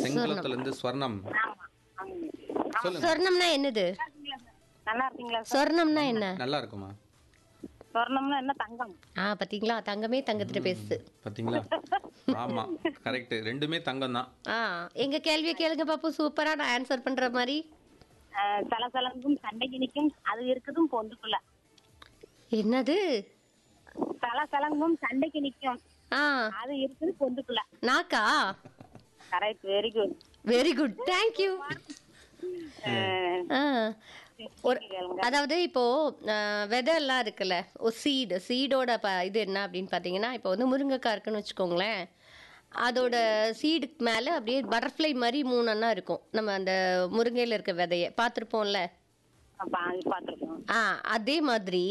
செங்குளத்துல இருந்து ஸ்வர்ணம் ஆமா ஆமா சொல்லுங்க சொர்ணம்னா என்னது நல்லா இருக்கீங்களா சார் சொர்ணம்னா என்ன நல்லா இருக்குமா சொர்ணம்னா என்ன தங்கம் ஆ பாத்தீங்களா தங்கமே தங்கத்திட்ட பேசுது பாத்தீங்களா ஆமா கரெக்ட் ரெண்டுமே தங்கம் தான் ஆ எங்க கேள்வியை கேளுங்க பாப்போம் சூப்பரா நான் ஆன்சர் பண்ற மாதிரி அஹ், சலசலங்கும் சண்டைக்கு நிற்கும் அது இருக்குதும் பொந்துக்குள்ள என்னது சலசலங்கும் சண்டைக்கு நிற்கும் ஆ அது இருக்குது பொந்துக்குள்ள நாக்கா correct very good very good thank you ஆ ஒரு அதாவது இப்போ அஹ், விதை எல்லாம் இருக்குல்ல ஒரு சீடு சீடோட ப இது என்ன அப்படின்னு பார்த்தீங்கன்னா இப்போ வந்து முருங்கைக்காய் இருக்குன்னு வச்சுக்கோங்களேன் அதோட சீடுக்கு மேலே அப்படியே பட்டர்ஃப்ளை மாதிரி மூணு அண்ணா இருக்கும் நம்ம அந்த முருங்கையில் இருக்க விதைய பார்த்துருப்போம்ல பாத்துருக்கோம் ஆ அதே மாதிரி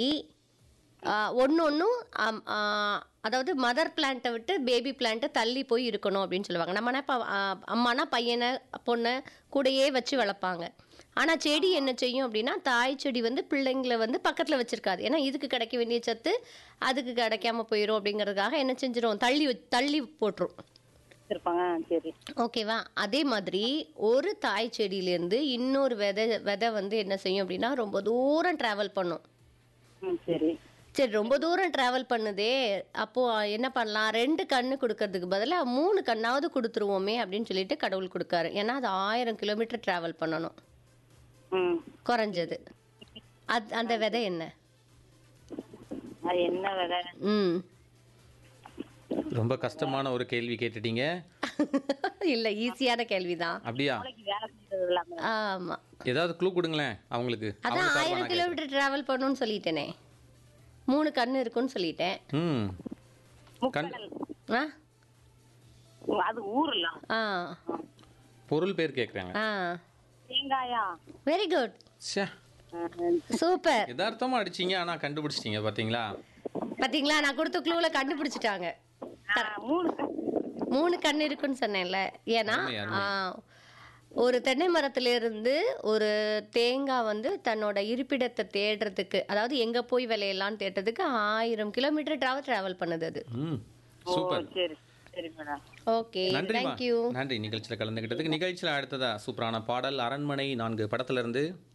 ஒன்று ஒன்றும் அதாவது மதர் பிளான்ட்டை விட்டு பேபி பிளான்ட்டை தள்ளி போய் இருக்கணும் அப்படின்னு சொல்லுவாங்க நம்மனா இப்போ அம்மானா பையனை பொண்ணை கூடயே வச்சு வளர்ப்பாங்க ஆனால் செடி என்ன செய்யும் அப்படின்னா தாய் செடி வந்து பிள்ளைங்களை வந்து பக்கத்தில் வச்சிருக்காது ஏன்னா இதுக்கு கிடைக்க வேண்டிய சத்து அதுக்கு கிடைக்காம போயிடும் அப்படிங்கிறதுக்காக என்ன செஞ்சிடும் தள்ளி வச்- தள்ளி போட்டுரும் இருப்பாங்க சரி ஓகேவா அதே மாதிரி ஒரு தாய் செடியிலேருந்து இன்னொரு விதை விதை வந்து என்ன செய்யும் அப்படின்னா ரொம்ப தூரம் ட்ராவல் பண்ணும் ம் சரி சரி ரொம்ப தூரம் ட்ராவல் பண்ணுதே அப்போ என்ன பண்ணலாம் ரெண்டு கண்ணு கொடுக்கறதுக்கு பதிலாக மூணு கண்ணாவது கொடுத்துருவோமே அப்படின்னு சொல்லிட்டு கடவுள் கொடுக்காரு ஏன்னா அது ஆயிரம் கிலோமீட்டர் ட்ராவல் பண்ணணும் ம் குறைஞ்சது அது அந்த விதை என்ன அது என்ன விதை ம் ரொம்ப கஷ்டமான ஒரு கேள்வி கேட்டுட்டீங்க இல்லை ஈஸியான கேள்விதான் அப்படியா மூளைக்கு வேலை செய்யறது இல்லாம ஆமாம் ஏதாவது க்ளூ கொடுங்களேன் அவங்களுக்கு அதான் அவங்க சார்பா ஆயிரம் நான் கிலோமீட்டர் ட்ராவல் பண்ணணும்னு சொல்லிட்டேனே மூணு கண்ணு இருக்குன்னு சொல்லிட்டேன் கேட்கிறேன். ம் முக்கடல் ஆ அது ஊர்ல ஆ பொருள் பேர் கேட்குறாங்க ஆ தேங்காயா வெரி குட் ச்சே அஹ், சூப்பர் யதார்த்தமா அடிச்சீங்க ஆனா கண்டுபிடிச்சிட்டீங்க பாத்தீங்களா பாத்தீங்களா நான் கொடுத்த க்ளூவில் கண்டுபிடிச்சிட்டாங்க அஹ், மூணு மூணு கண் இருக்குன்னு சொன்னேன்ல ஏன்னா அருமை, அருமை. ஆ, ஒரு தென்னை மரத்துல இருந்து ஒரு தேங்காய் வந்து தன்னோட இருப்பிடத்தை தேடுறதுக்கு அதாவது எங்க போய் விளையலாம்னு தேடுறதுக்கு ஆயிரம் கிலோமீட்டர் டிராவல் டிராவல் பண்ணுது அது ம் ஓ சூப்பர் சரி சரி மேடம் ஓகே நன்றிமா தேங்க்யூ நன்றி நிகழ்ச்சியில் கலந்துக்கிட்டதுக்கு நிகழ்ச்சியில் அடுத்ததா சூப்பரான பாடல் அரண்மனை நான்கு படத்துல இருந்து